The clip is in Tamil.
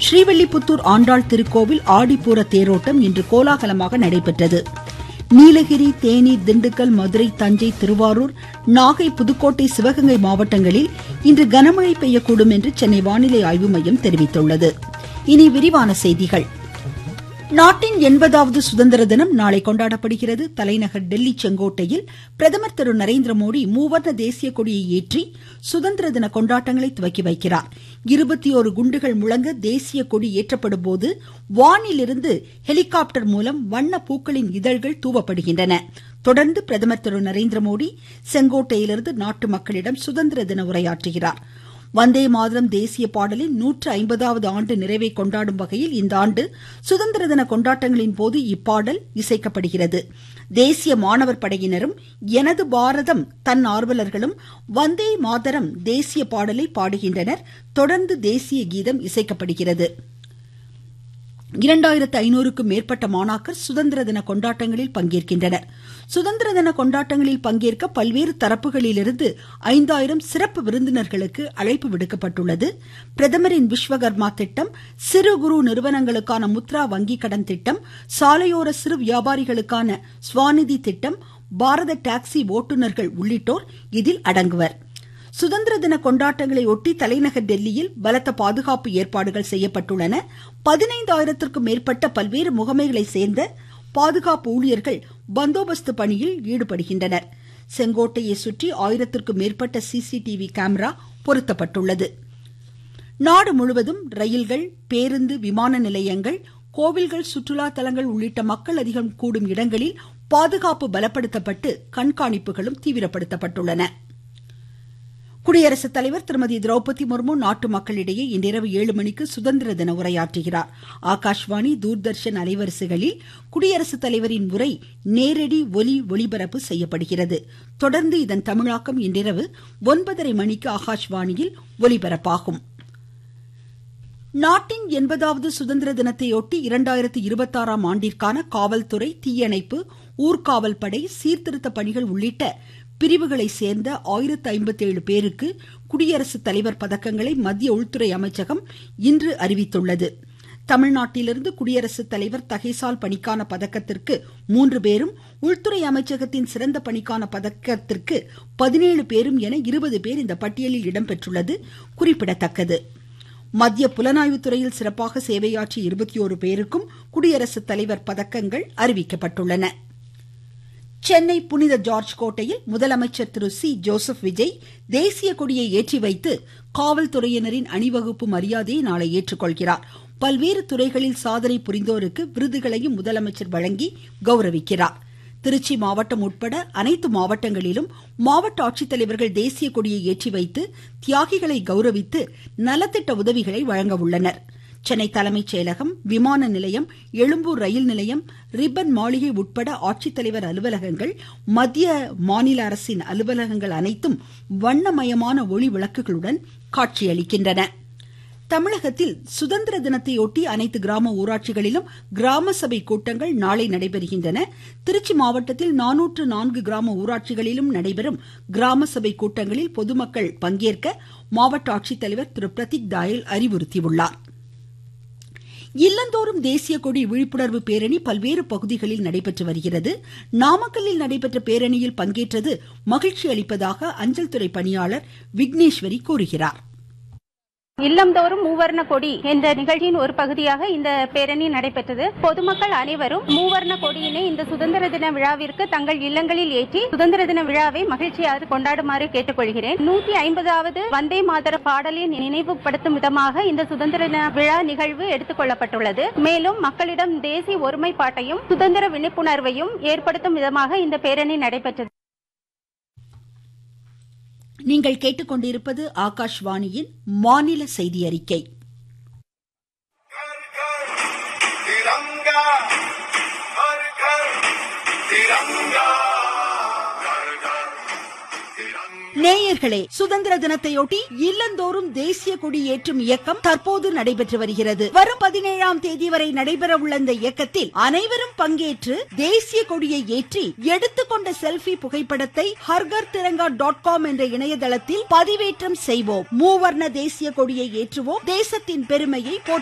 ஸ்ரீவில்லிபுத்தூர் ஆண்டாள் திருக்கோவில் ஆடிப்பூர தேரோட்டம் இன்று கோலாகலமாக நடைபெற்றது நீலகிரி தேனி திண்டுக்கல் மதுரை தஞ்சை திருவாரூர் நாகை புதுக்கோட்டை சிவகங்கை மாவட்டங்களில் இன்று கனமழை பெய்யக்கூடும் என்று சென்னை வானிலை ஆய்வு மையம் தெரிவித்துள்ளது இனி விரிவான செய்திகள் நாட்டின் எண்பதாவது சுதந்திர தினம் நாளை கொண்டாடப்படுகிறது தலைநகர் டெல்லி செங்கோட்டையில் பிரதமர் திரு நரேந்திர மோடி மூவர்ண தேசிய கொடியை ஏற்றி சுதந்திர தின கொண்டாட்டங்களை துவக்கி வைக்கிறார் இருபத்தி ஒரு குண்டுகள் முழங்க தேசிய கொடி ஏற்றப்படும் போது வானிலிருந்து ஹெலிகாப்டர் மூலம் வண்ண பூக்களின் இதழ்கள் தூவப்படுகின்றன தொடர்ந்து பிரதமர் திரு நரேந்திர மோடி செங்கோட்டையிலிருந்து நாட்டு மக்களிடம் சுதந்திர தின உரையாற்றுகிறார் வந்தே மாதரம் தேசிய பாடலின் நூற்று ஐம்பதாவது ஆண்டு நிறைவை கொண்டாடும் வகையில் இந்த ஆண்டு சுதந்திர தின கொண்டாட்டங்களின் போது இப்பாடல் இசைக்கப்படுகிறது தேசிய மாணவர் படையினரும் எனது பாரதம் தன் ஆர்வலர்களும் வந்தே மாதரம் தேசிய பாடலை பாடுகின்றனர் தொடர்ந்து தேசிய கீதம் இசைக்கப்படுகிறது இரண்டாயிரத்து ஐநூறுக்கும் மேற்பட்ட மாணாக்கர் சுதந்திர தின கொண்டாட்டங்களில் பங்கேற்கின்றனர் சுதந்திர தின கொண்டாட்டங்களில் பங்கேற்க பல்வேறு தரப்புகளிலிருந்து ஐந்தாயிரம் சிறப்பு விருந்தினர்களுக்கு அழைப்பு விடுக்கப்பட்டுள்ளது பிரதமரின் விஸ்வகர்மா திட்டம் சிறு குறு நிறுவனங்களுக்கான முத்ரா வங்கி கடன் திட்டம் சாலையோர சிறு வியாபாரிகளுக்கான ஸ்வாநிதி திட்டம் பாரத டாக்ஸி ஓட்டுநர்கள் உள்ளிட்டோர் இதில் அடங்குவர் சுதந்திர தின கொண்டாட்டங்களை ஒட்டி தலைநகர் டெல்லியில் பலத்த பாதுகாப்பு ஏற்பாடுகள் செய்யப்பட்டுள்ளன பதினைந்தாயிரத்திற்கும் மேற்பட்ட பல்வேறு முகமைகளை சேர்ந்த பாதுகாப்பு ஊழியர்கள் பந்தோபஸ்து பணியில் ஈடுபடுகின்றனர் செங்கோட்டையை சுற்றி ஆயிரத்திற்கும் மேற்பட்ட சிசிடிவி கேமரா பொருத்தப்பட்டுள்ளது நாடு முழுவதும் ரயில்கள் பேருந்து விமான நிலையங்கள் கோவில்கள் சுற்றுலா தலங்கள் உள்ளிட்ட மக்கள் அதிகம் கூடும் இடங்களில் பாதுகாப்பு பலப்படுத்தப்பட்டு கண்காணிப்புகளும் தீவிரப்படுத்தப்பட்டுள்ளன குடியரசுத் தலைவர் திருமதி திரௌபதி முர்மு நாட்டு மக்களிடையே இன்றிரவு ஏழு மணிக்கு சுதந்திர தின உரையாற்றுகிறார் ஆகாஷ்வாணி தூர்தர்ஷன் அலைவரிசைகளில் குடியரசுத் தலைவரின் உரை நேரடி ஒலி ஒளிபரப்பு செய்யப்படுகிறது தொடர்ந்து இதன் தமிழாக்கம் இன்றிரவு ஒன்பதரை மணிக்கு ஆகாஷ்வாணியில் ஒலிபரப்பாகும் நாட்டின் எண்பதாவது சுதந்திர தினத்தையொட்டி இரண்டாயிரத்து இருபத்தாறாம் ஆண்டிற்கான காவல்துறை தீயணைப்பு ஊர்காவல் படை சீர்திருத்த பணிகள் உள்ளிட்ட பிரிவுகளை சேர்ந்த ஆயிரத்து ஐம்பத்தேழு பேருக்கு குடியரசுத் தலைவர் பதக்கங்களை மத்திய உள்துறை அமைச்சகம் இன்று அறிவித்துள்ளது தமிழ்நாட்டிலிருந்து குடியரசுத் தலைவர் தகைசால் பணிக்கான பதக்கத்திற்கு மூன்று பேரும் உள்துறை அமைச்சகத்தின் சிறந்த பணிக்கான பதக்கத்திற்கு பதினேழு பேரும் என இருபது பேர் இந்த பட்டியலில் இடம்பெற்றுள்ளது குறிப்பிடத்தக்கது மத்திய புலனாய்வு துறையில் சிறப்பாக சேவையாற்றிய இருபத்தி ஓரு பேருக்கும் குடியரசுத் தலைவர் பதக்கங்கள் அறிவிக்கப்பட்டுள்ளன சென்னை புனித ஜார்ஜ் கோட்டையில் முதலமைச்சர் திரு சி ஜோசப் விஜய் தேசிய கொடியை ஏற்றி வைத்து காவல்துறையினரின் அணிவகுப்பு மரியாதையை நாளை ஏற்றுக்கொள்கிறார் பல்வேறு துறைகளில் சாதனை புரிந்தோருக்கு விருதுகளையும் முதலமைச்சர் வழங்கி கௌரவிக்கிறார் திருச்சி மாவட்டம் உட்பட அனைத்து மாவட்டங்களிலும் மாவட்ட ஆட்சித்தலைவர்கள் தேசிய கொடியை ஏற்றி வைத்து தியாகிகளை கௌரவித்து நலத்திட்ட உதவிகளை வழங்க உள்ளனர் சென்னை தலைமைச் செயலகம் விமான நிலையம் எழும்பூர் ரயில் நிலையம் ரிப்பன் மாளிகை உட்பட ஆட்சித்தலைவர் அலுவலகங்கள் மத்திய மாநில அரசின் அலுவலகங்கள் அனைத்தும் வண்ணமயமான ஒளி விளக்குகளுடன் காட்சியளிக்கின்றன தமிழகத்தில் சுதந்திர தினத்தையொட்டி அனைத்து கிராம ஊராட்சிகளிலும் கிராம சபை கூட்டங்கள் நாளை நடைபெறுகின்றன திருச்சி மாவட்டத்தில் நானூற்று நான்கு கிராம ஊராட்சிகளிலும் நடைபெறும் கிராம சபை கூட்டங்களில் பொதுமக்கள் பங்கேற்க மாவட்ட ஆட்சித்தலைவர் திரு பிரதீக் தாயல் அறிவுறுத்தியுள்ளார் இல்லந்தோறும் தேசிய கொடி விழிப்புணர்வு பேரணி பல்வேறு பகுதிகளில் நடைபெற்று வருகிறது நாமக்கல்லில் நடைபெற்ற பேரணியில் பங்கேற்றது மகிழ்ச்சி அளிப்பதாக அஞ்சல் துறை பணியாளர் விக்னேஸ்வரி கூறுகிறார் இல்லம்தோறும் மூவர்ண கொடி என்ற நிகழ்ச்சியின் ஒரு பகுதியாக இந்த பேரணி நடைபெற்றது பொதுமக்கள் அனைவரும் மூவர்ண கொடியினை இந்த சுதந்திர தின விழாவிற்கு தங்கள் இல்லங்களில் ஏற்றி சுதந்திர தின விழாவை மகிழ்ச்சியாக கொண்டாடுமாறு கேட்டுக்கொள்கிறேன் நூத்தி ஐம்பதாவது வந்தே மாதர பாடலின் நினைவுபடுத்தும் விதமாக இந்த சுதந்திர தின விழா நிகழ்வு எடுத்துக் கொள்ளப்பட்டுள்ளது மேலும் மக்களிடம் தேசிய ஒருமைப்பாட்டையும் சுதந்திர விழிப்புணர்வையும் ஏற்படுத்தும் விதமாக இந்த பேரணி நடைபெற்றது நீங்கள் கேட்டுக்கொண்டிருப்பது ஆகாஷ்வாணியின் மாநில செய்தி அறிக்கை घर घर तिरंगा हर घर तिरंगा घर घर तिरंगा நேயர்களே சுதந்திர தினத்தையொட்டி இல்லந்தோறும் தேசிய கொடி ஏற்றும் இயக்கம் தற்போது நடைபெற்று வருகிறது வரும் பதினேழாம் தேதி வரை நடைபெற உள்ள இந்த இயக்கத்தில் அனைவரும் பங்கேற்று தேசிய கொடியை ஏற்றி எடுத்துக்கொண்ட செல்பி புகைப்படத்தை ஹர்கர் திரங்கா டாட் காம் என்ற இணையதளத்தில் பதிவேற்றம் செய்வோம் மூவர்ண தேசிய கொடியை ஏற்றுவோம் தேசத்தின் பெருமையை போற்றுவோம்